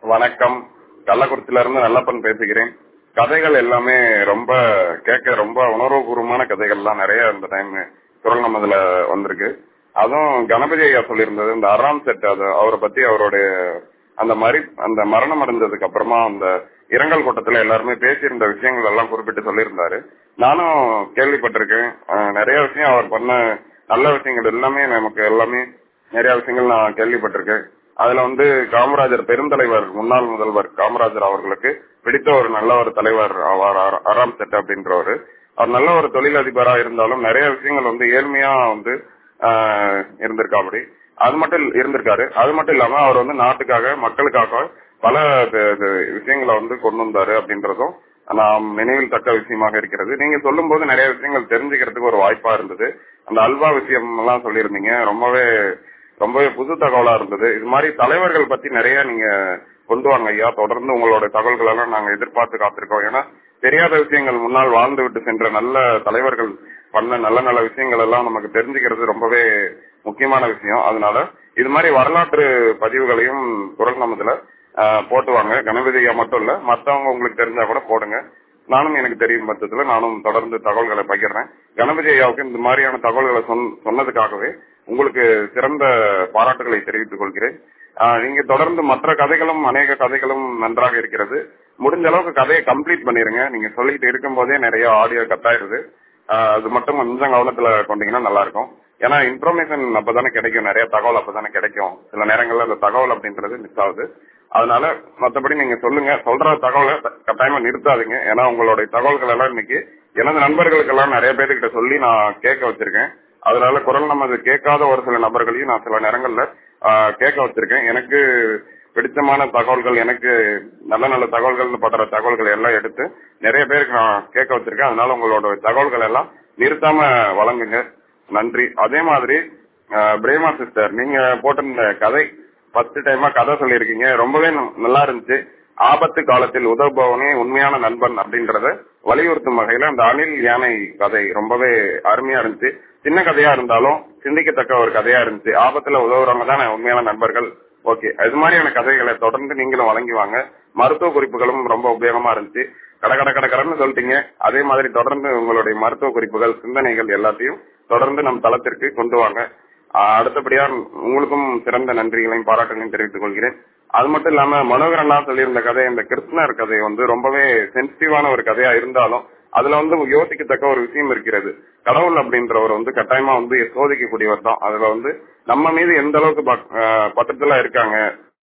வணக்கம் கள்ளக்குறிச்சியில இருந்து நல்லப்பன் பேசுகிறேன் கதைகள் எல்லாமே ரொம்ப கேட்க ரொம்ப உணர்வுபூர்வமான கதைகள்லாம் நிறைய இந்த டைம் குரல் நம்மதுல வந்திருக்கு அதுவும் கணபதி ஐயா சொல்லியிருந்தது இந்த அறாம் செட் அது அவரை பத்தி அவருடைய அந்த மரி அந்த மரணம் அடைஞ்சதுக்கு அப்புறமா அந்த இரங்கல் கூட்டத்துல எல்லாருமே பேசியிருந்த விஷயங்கள் எல்லாம் குறிப்பிட்டு சொல்லியிருந்தாரு நானும் கேள்விப்பட்டிருக்கேன் அஹ் நிறைய விஷயம் அவர் பண்ண நல்ல விஷயங்கள் எல்லாமே நமக்கு எல்லாமே நிறைய விஷயங்கள் நான் கேள்விப்பட்டிருக்கேன் அதுல வந்து காமராஜர் பெருந்தலைவர் முன்னாள் முதல்வர் காமராஜர் அவர்களுக்கு பிடித்த ஒரு நல்ல ஒரு தலைவர் ஆவார் அர- அராம் செட் அப்படின்றவரு அவர் நல்ல ஒரு தொழிலதிபரா இருந்தாலும் நிறைய விஷயங்கள் வந்து ஏழ்மையா வந்து ஆஹ், இருந்திருக்காப்படி அது மட்டும் இல்ல- இருந்திருக்காரு அது மட்டும் இல்லாம அவர் வந்து நாட்டுக்காக மக்களுக்காக பல த- த- விஷயங்களை வந்து கொண்டு வந்தாரு அப்படின்றதும் நாம் நினைவில் தக்க விஷயமாக இருக்கிறது நீங்க சொல்லும் போது நிறைய விஷயங்கள் தெரிஞ்சுக்கிறதுக்கு ஒரு வாய்ப்பா இருந்தது அந்த அல்வா விஷயம் எல்லாம் சொல்லியிருந்தீங்க ரொம்பவே ரொம்பவே புது தகவலா இருந்தது இது மாதிரி தலைவர்கள் பத்தி நிறைய நீங்க கொண்டு வாங்க ஐயா தொடர்ந்து உங்களோட தகவல்கள் எல்லாம் நாங்க எதிர்பார்த்து காத்திருக்கோம் ஏன்னா தெரியாத விஷயங்கள் முன்னால் வாழ்ந்து விட்டு சென்ற நல்ல தலைவர்கள் பண்ண நல்ல நல்ல விஷயங்கள் எல்லாம் நமக்கு தெரிஞ்சுக்கிறது ரொம்பவே முக்கியமான விஷயம் அதனால இது மாதிரி வரலாற்று பதிவுகளையும் குரல் நமதுல ஆஹ், போட்டுவாங்க கணபதி ஐயா மட்டும் இல்ல மத்தவங்க உங்களுக்கு தெரிஞ்சா கூட போடுங்க நானும் எனக்கு தெரியும் பட்சத்துல நானும் தொடர்ந்து தகவல்களை பகிர்றேன் கணபதி ஐயாவுக்கு இந்த மாதிரியான தகவல்களை சொன்ன- சொன்னதுக்காகவே உங்களுக்கு சிறந்த பாராட்டுகளை தெரிவித்துக் கொள்கிறேன் ஆஹ், நீங்க தொடர்ந்து மற்ற கதைகளும் அநேக கதைகளும் நன்றாக இருக்கிறது முடிஞ்ச அளவுக்கு கதையை கம்ப்ளீட் பண்ணிருங்க நீங்க சொல்லிட்டு இருக்கும் போதே நிறைய ஆடியோ கட்டாயிருது ஆஹ், அது மட்டும் கொஞ்சம் கவனத்துல கொண்டீங்கன்னா நல்லா இருக்கும் ஏன்னா இன்ஃபர்மேஷன் அப்பதானே கிடைக்கும் நிறைய தகவல் அப்பதானே கிடைக்கும் சில நேரங்கள்ல அந்த தகவல் அப்படின்றது மிஸ் ஆகுது அதனால மத்தபடி நீங்க சொல்லுங்க சொல்ற தகவலை கட்டாயமா நிறுத்தாதீங்க ஏன்னா உங்களுடைய தகவல்கள் எல்லாம் இன்னைக்கு எனது நண்பர்களுக்கு எல்லாம் நிறைய பேர்கிட்ட சொல்லி நான் கேட்க வச்சிருக்கேன் அதனால குரல் நமது கேட்காத ஒரு சில நபர்களையும் நான் சில நேரங்கள்ல ஆஹ், கேட்க வச்சிருக்கேன் எனக்கு பிடித்தமான தகவல்கள் எனக்கு நல்ல நல்ல தகவல்கள் படுற தகவல்கள் எல்லாம் எடுத்து நிறைய பேருக்கு நான் கேட்க வச்சிருக்கேன் அதனால உங்களோட தகவல்கள் எல்லாம் நிறுத்தாம வழங்குங்க நன்றி அதே மாதிரி ஆஹ், பிரேமா சிஸ்டர் நீங்க போட்டிருந்த கதை ஃபர்ஸ்ட் டைமா கதை சொல்லியிருக்கீங்க ரொம்பவே ந- நல்லா இருந்துச்சு ஆபத்து காலத்தில் உதவுபவனே உண்மையான நண்பன் அப்படின்றத வலியுறுத்தும் வகையில அந்த அணில் யானை கதை ரொம்பவே அருமையா இருந்துச்சு சின்ன கதையா இருந்தாலும் சிந்திக்கத்தக்க ஒரு கதையா இருந்துச்சு ஆபத்துல உதவுறவங்க தானே உண்மையான நண்பர்கள் ஓகே அது மாதிரியான கதைகளை தொடர்ந்து நீங்களும் வழங்கி வாங்க மருத்துவ குறிப்புகளும் ரொம்ப உபயோகமா இருந்துச்சு கட கட கட கடன்னு சொல்லிட்டீங்க அதே மாதிரி தொடர்ந்து உங்களுடைய மருத்துவ குறிப்புகள் சிந்தனைகள் எல்லாத்தையும் தொடர்ந்து நம் தளத்திற்கு கொண்டு வாங்க ஆஹ் அடுத்தபடியா உங்களுக்கும் சிறந்த நன்றிகளையும் பாராட்டுகளையும் தெரிவித்துக் கொள்கிறேன் அது மட்டும் இல்லாம மனோகரனா சொல்லியிருந்த கதை இந்த கிருஷ்ணர் கதை வந்து ரொம்பவே சென்சிட்டிவான ஒரு கதையா இருந்தாலும் அதுல வந்து யோசிக்கத்தக்க ஒரு விஷயம் இருக்கிறது கடவுள் அப்படின்றவர் வந்து கட்டாயமா வந்து சோதிக்கக்கூடியவர் தான் அதுல வந்து நம்ம மீது எந்த அளவுக்கு பக்- ஆஹ் பற்றுதலா இருக்காங்க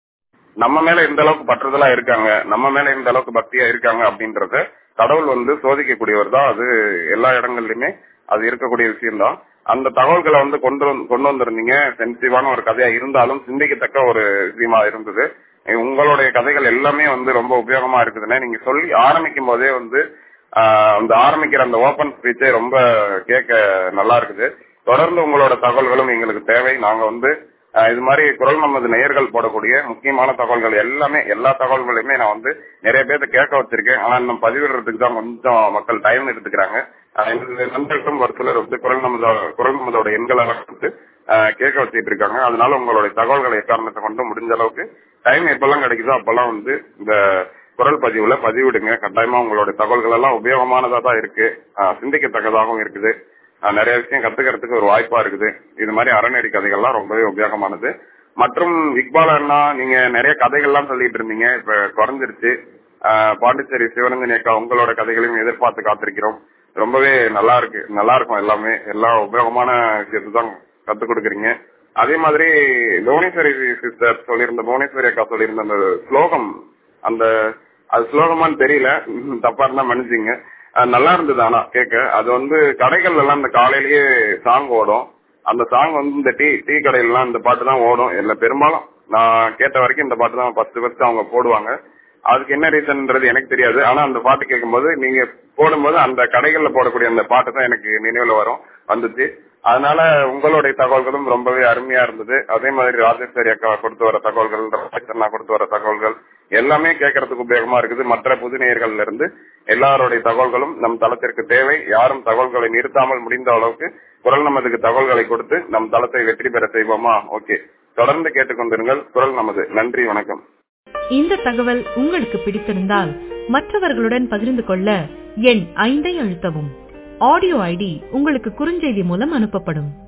நம்ம மேல எந்த அளவுக்கு பற்றுதலா இருக்காங்க நம்ம மேல எந்த அளவுக்கு பக்தியா இருக்காங்க அப்படின்றத கடவுள் வந்து சோதிக்கக்கூடியவர் தான் அது எல்லா இடங்கள்லயுமே அது இருக்கக்கூடிய விஷயம்தான் அந்த தகவல்களை வந்து கொண்டு வந்து- கொண்டு வந்திருந்தீங்க சென்சிட்டிவான ஒரு கதையா இருந்தாலும் சிந்திக்கத்தக்க ஒரு விஷயமா இருந்தது உங்களுடைய கதைகள் எல்லாமே வந்து ரொம்ப உபயோகமா இருக்குதுன்னு நீங்க சொல்லி ஆரம்பிக்கும் போதே வந்து ஆஹ், அந்த ஆரம்பிக்கிற அந்த ஓபன் ஸ்பீச்சே ரொம்ப கேட்க நல்லா இருக்குது தொடர்ந்து உங்களோட தகவல்களும் எங்களுக்கு தேவை நாங்க வந்து ஆஹ், இது மாதிரி குரல் நமது நேயர்கள் போடக்கூடிய முக்கியமான தகவல்கள் எல்லாமே எல்லா தகவல்களையுமே நான் வந்து நிறைய பேர்த்த கேட்க வச்சிருக்கேன் ஆனா இன்னும் பதிவிடுறதுக்கு தான் கொஞ்சம் மக்கள் டைம் எடுத்துக்கிறாங்க ஆஹ், எனது நண்பர்களும் ஒரு சிலர் வந்து குரல் நமது குரல் நமதோட எண்களை வந்து ஆஹ், கேட்க வச்சிட்டு இருக்காங்க அதனால உங்களுடைய தகவல்களை காரணத்தை கொண்டு முடிஞ்ச அளவுக்கு டைம் எப்பெல்லாம் கிடைக்குதோ அப்பெல்லாம் வந்து இந்த குரல் பதிவுல பதிவிடுங்க கட்டாயமா உங்களுடைய தகவல்கள் எல்லாம் உபயோகமானதா தான் இருக்கு ஆஹ், சிந்திக்கத்தக்கதாகவும் இருக்குது ஆஹ், நிறைய விஷயம் கத்துக்கிறதுக்கு ஒரு வாய்ப்பா இருக்குது இது மாதிரி அறநெறி கதைகள்லாம் ரொம்பவே உபயோகமானது மற்றும் இக்பால் அண்ணா நீங்க நிறைய கதைகள்லாம் சொல்லிட்டு இருந்தீங்க இப்ப குறைஞ்சிருச்சு ஆஹ், பாண்டிச்சேரி சிவரஞ்சனி அக்கா உங்களோட கதைகளையும் எதிர்பார்த்து காத்திருக்கிறோம் ரொம்பவே நல்லா இருக்கு நல்லா இருக்கும் எல்லாமே எல்லா உபயோகமான விஷயத்தை தான் கத்துக் கொடுக்குறீங்க அதே மாதிரி புவனேஸ்வரி சிஸ்டர் சொல்லியிருந்த புவனேஸ்வரி அக்கா சொல்லியிருந்த அந்த ஸ்லோகம் அந்த அது ஸ்லோகமான்னு தெரியல ம், தப்பா இருந்தா மன்னிச்சிங்க அஹ் நல்லா இருந்தது ஆனா கேட்க அது வந்து கடைகள்ல எல்லாம் இந்த காலையிலேயே சாங் ஓடும் அந்த சாங் வந்து இந்த டீ டீ கடையில எல்லாம் இந்த பாட்டு தான் ஓடும் இல்ல பெரும்பாலும் நான் கேட்ட வரைக்கும் இந்த பாட்டு தான் ஃபர்ஸ்ட் ஃபர்ஸ்ட் அவங்க போடுவாங்க அதுக்கு என்ன ரீசன்ன்றது எனக்கு தெரியாது ஆனா அந்த பாட்டு கேட்கும்போது நீங்க போடும்போது அந்த கடைகள்ல போடக்கூடிய அந்த பாட்டு தான் எனக்கு நினைவுல வரும் வந்துச்சு அதனால உங்களுடைய தகவல்களும் ரொம்பவே அருமையா இருந்தது அதே மாதிரி ராஜேஸ்வரி அக்கா கொடுத்து வர தகவல்கள் ரமேஷ் அண்ணா கொடுத்து வர தகவல்கள் எல்லாமே கேட்கறதுக்கு உபயோகமா இருக்குது மற்ற புது நேயர்கள்ல இருந்து எல்லாருடைய தகவல்களும் நம் தளத்திற்கு தேவை யாரும் தகவல்களை நிறுத்தாமல் முடிந்த அளவுக்கு குரல் நமதுக்கு தகவல்களை கொடுத்து நம் தளத்தை வெற்றி பெற செய்வோமா ஓகே தொடர்ந்து கேட்டுக்கொண்டிருங்கள் குரல் நமது நன்றி வணக்கம் இந்த தகவல் உங்களுக்கு பிடித்திருந்தால் மற்றவர்களுடன் பகிர்ந்து கொள்ள எண் ஐந்தை அழுத்தவும் ஆடியோ ஐடி உங்களுக்கு குறுஞ்செய்தி மூலம் அனுப்பப்படும்